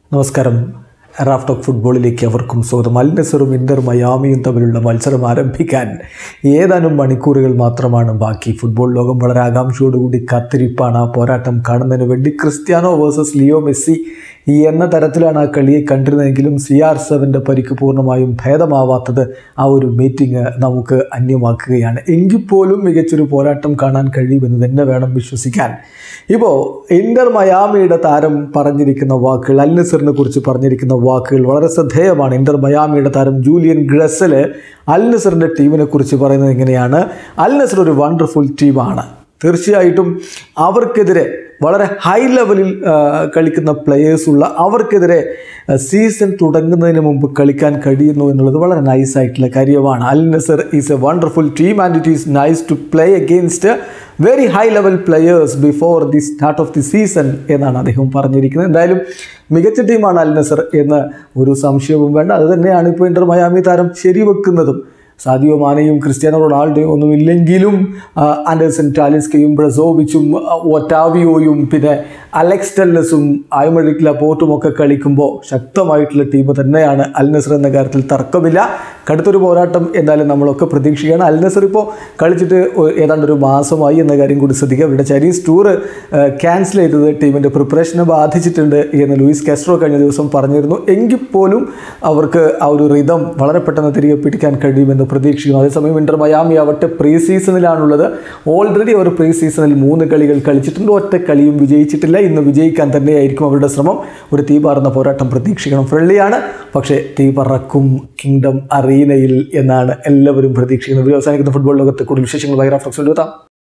നമസ്കാരം Raf talk ഫുട്ബോളിലേക്ക് അവർക്കും സ്വാഗതം അൽ നസറും ഇന്റർ മയാമിയും തമ്മിലുള്ള മത്സരം ആരംഭിക്കാൻ ഏതാനും മണിക്കൂറുകൾ മാത്രമാണ് ബാക്കി ഫുട്ബോൾ ലോകം വളരെ ആകാംക്ഷയോടുകൂടി കാത്തിരിപ്പാണ് ആ പോരാട്ടം കാണുന്നതിന് വേണ്ടി ക്രിസ്ത്യാനോ വേഴ്സസ് ലിയോ മെസ്സി എന്ന തരത്തിലാണ് ആ കളിയെ കണ്ടിരുന്നതെങ്കിലും സി ആർ സെവൻ്റെ പരിക്ക് പൂർണ്ണമായും ഭേദമാവാത്തത് ആ ഒരു മീറ്റിംഗ് നമുക്ക് അന്യമാക്കുകയാണ് എങ്കിൽ പോലും മികച്ചൊരു പോരാട്ടം കാണാൻ കഴിയുമെന്ന് തന്നെ വേണം വിശ്വസിക്കാൻ ഇപ്പോൾ ഇന്റർ മയാമിയുടെ താരം പറഞ്ഞിരിക്കുന്ന വാക്കുകൾ അൽ നസറിനെ കുറിച്ച് പറഞ്ഞിരിക്കുന്ന വാക്കുകൾ വളരെ ശ്രദ്ധേയമാണ് ഇന്റർ മയാമിയുടെ താരം ജൂലിയൻ ഗ്രസല് അൽ നസറിൻ്റെ ടീമിനെ കുറിച്ച് പറയുന്നത് എങ്ങനെയാണ് അൽ നസർ ഒരു വണ്ടർഫുൾ ടീമാണ് തീർച്ചയായിട്ടും അവർക്കെതിരെ വളരെ ഹൈ ലെവലിൽ ആ, കളിക്കുന്ന പ്ലെയേഴ്സുള്ള അവർക്കെതിരെ സീസൺ തുടങ്ങുന്നതിന് മുമ്പ് കളിക്കാൻ കഴിയുന്നു എന്നുള്ളത് വളരെ നൈസ് ആയിട്ടുള്ള കാര്യമാണ് Al Nassr is a wonderful team and it is nice to play against very high level players before the start of the season എന്നാണ് അദ്ദേഹം പറഞ്ഞിരിക്കുന്നത് എന്തായാലും മികച്ച ടീമാണ് അൽ നസർ എന്ന് ഒരു സംശയവും വേണ്ട അത് തന്നെയാണ് ഇപ്പോൾ ഇന്റർ മയാമി താരം ശരിവെക്കുന്നതും സാദിയോ മാനയും ക്രിസ്ത്യാനോ റൊണാൾഡോയും ഒന്നും ഇല്ലെങ്കിലും ആ, ആൻഡേഴ്സൺ ടാലിസ്കയും ബ്രസോവിച്ചും ആ, ഒറ്റാവിയോയും പിന്നെ അലക്സ് ടെല്ലസും ആയ്മഴിക് ലപ്പോർട്ടും ഒക്കെ കളിക്കുമ്പോൾ ശക്തമായിട്ടുള്ള ടീം തന്നെയാണ് അൽ നസർ എന്ന കാര്യത്തിൽ തർക്കമില്ല കടുത്തൊരു പോരാട്ടം എന്തായാലും നമ്മളൊക്കെ പ്രതീക്ഷിക്കുകയാണ് അൽ നസർ ഇപ്പോൾ കളിച്ചിട്ട് ഒ- ഏതാണ്ട് ഒരു മാസമായി എന്ന കാര്യം കൂടി ശ്രദ്ധിക്കുക അവരുടെ ചൈനീസ് ടൂർ ക്യാൻസൽ ചെയ്തത് ടീമിൻ്റെ പ്രിപ്പറേഷനെ ബാധിച്ചിട്ടുണ്ട് എന്ന് ലൂയിസ് കാസ്ട്രോ കഴിഞ്ഞ ദിവസം പറഞ്ഞിരുന്നു എങ്കിൽ പോലും അവർക്ക് ആ ഒരു റിതം വളരെ പെട്ടെന്ന് തിരികെ പിടിക്കാൻ കഴിയുമെന്ന് പ്രതീക്ഷിക്കുന്നു അതേസമയം ഇന്റർ മയാമി ആവട്ടെ പ്രീ സീസണിലാണുള്ളത് ഓൾറെഡി അവർ പ്രീ സീസണിൽ മൂന്ന് കളികൾ കളിച്ചിട്ടുണ്ട് ഒറ്റ കളിയും വിജയിച്ചിട്ടില്ല ഇന്ന് വിജയിക്കാൻ തന്നെയായിരിക്കും അവരുടെ ശ്രമം ഒരു തീ പാറുന്ന പോരാട്ടം പ്രതീക്ഷിക്കണം ഫ്രണ്ട്ലിയാണ് പക്ഷേ തീ പറക്കും കിങ്ഡം അറീനയിൽ എന്നാണ് എല്ലാവരും പ്രതീക്ഷിക്കുന്നത് വീഡിയോ അവസാനിക്കുന്ന ഫുട്ബോൾ ലോകത്ത് കൂടുതൽ വിശേഷങ്ങൾ വൈറാഫ്ലക്സ് എഴുതാം